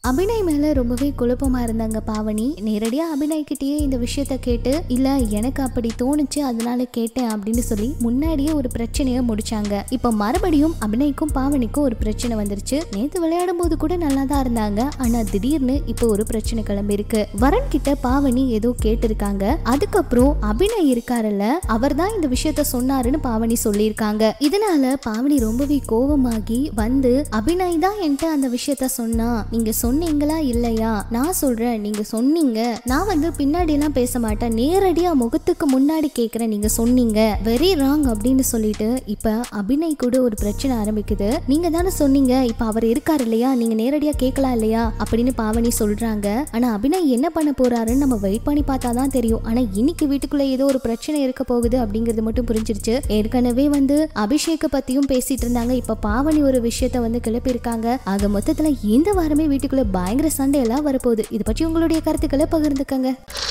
அபிநய் மேல ரொம்பவே குழப்பமா இருந்தாங்க பாவனி நேரடியா அபிநய் கிட்டயே இந்த விஷயத்த கேட்டு இல்ல எனக்கு அப்படி தோணுச்சு அதனால கேட்டேன் அப்படின்னு சொல்லி முன்னாடியே ஒரு பிரச்சனையை முடிச்சாங்க இப்ப மறுபடியும் அபிநய்க்கும் பாவனிக்கும் ஒரு பிரச்சனை வந்துருச்சு நேத்து விளையாடும் போது கூட நல்லா தான் இருந்தாங்க ஆனா திடீர்னு இப்போ ஒரு பிரச்சனை கிளம்பி இருக்கு வரன் கிட்ட பாவனி ஏதோ கேட்டிருக்காங்க அதுக்கப்புறம் அபிநய் இருக்காருல்ல அவர் தான் இந்த விஷயத்த சொன்னாருன்னு பாவனி சொல்லியிருக்காங்க இதனால பாவனி ரொம்பவே கோவமாகி வந்து அபிநய் தான் என்கிட்ட அந்த விஷயத்த சொன்னா நீங்க சொன்னீங்களா இல்லையா நான் சொல்றேன் நீங்க சொன்னீங்க நான் வந்து பின்னாடி எல்லாம் பேச மாட்டேன் நேரடியா முகத்துக்கு முன்னாடி கேக்குறேன் நீங்க சொன்னீங்க வெரி ராங் அப்படின்னு சொல்லிட்டு இப்ப அபிநய் கூட ஒரு பிரச்சனை ஆரம்பிக்குது நீங்க தானே சொன்னீங்க இப்ப அவர் இருக்காரு இல்லையா நீங்க நேரடியா கேட்கலாம் இல்லையா அப்படின்னு பாவனி சொல்றாங்க ஆனா அபிநய் என்ன பண்ண போறாருன்னு நம்ம வெயிட் பண்ணி பார்த்தா தான் தெரியும் ஆனா இன்னைக்கு வீட்டுக்குள்ள ஏதோ ஒரு பிரச்சனை இருக்க போகுது அப்படிங்கிறது மட்டும் புரிஞ்சிருச்சு ஏற்கனவே வந்து அபிஷேக பத்தியும் பேசிட்டு இருந்தாங்க இப்ப பாவனி ஒரு விஷயத்த வந்து கிளப்பியிருக்காங்க ஆக மொத்தத்துல இந்த வாரமே வீட்டுக்குள்ள பயங்கர சண்டை எல்லாம் வரப்போகுது இது பற்றி உங்களுடைய கருத்துக்களை பகிர்ந்துக்கங்க